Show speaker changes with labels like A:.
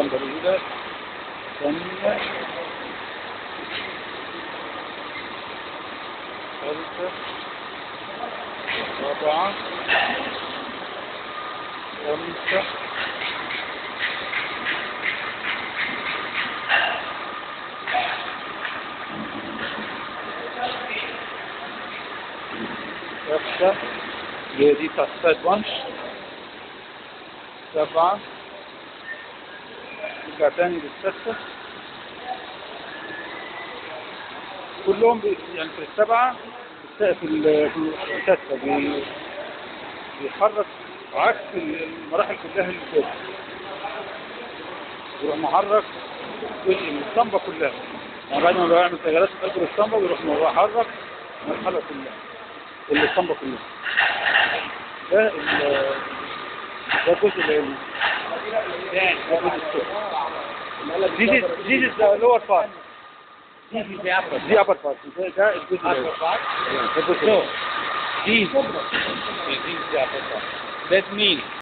A: الاسطمبة الأولى الثانية ثالثة رابعة خامسة سادسة اللي هي دي بتاعت السايد بانش سبعة نرجع تاني للستة كلهم بي- يعني في السبعة الس- في ال- في الستة بي- بيحرك عكس المراحل كلها اللي فاتت يروح محرك جزء من الاسطمبة كلها يعني بعد ما بيعمل تغييرات في قلب الاسطمبة بيروح محرك المرحلة كلها الاسطمبة كلها ده ال- ده الجزء العلوي ده الجزء السفلي This is this is the lower part.
B: This is the upper.
A: دي upper part. ده ده الجزء العلوي.
B: Upper part.
A: ده الجزء
B: So,
A: العلوي.
B: this, this is the upper part. That means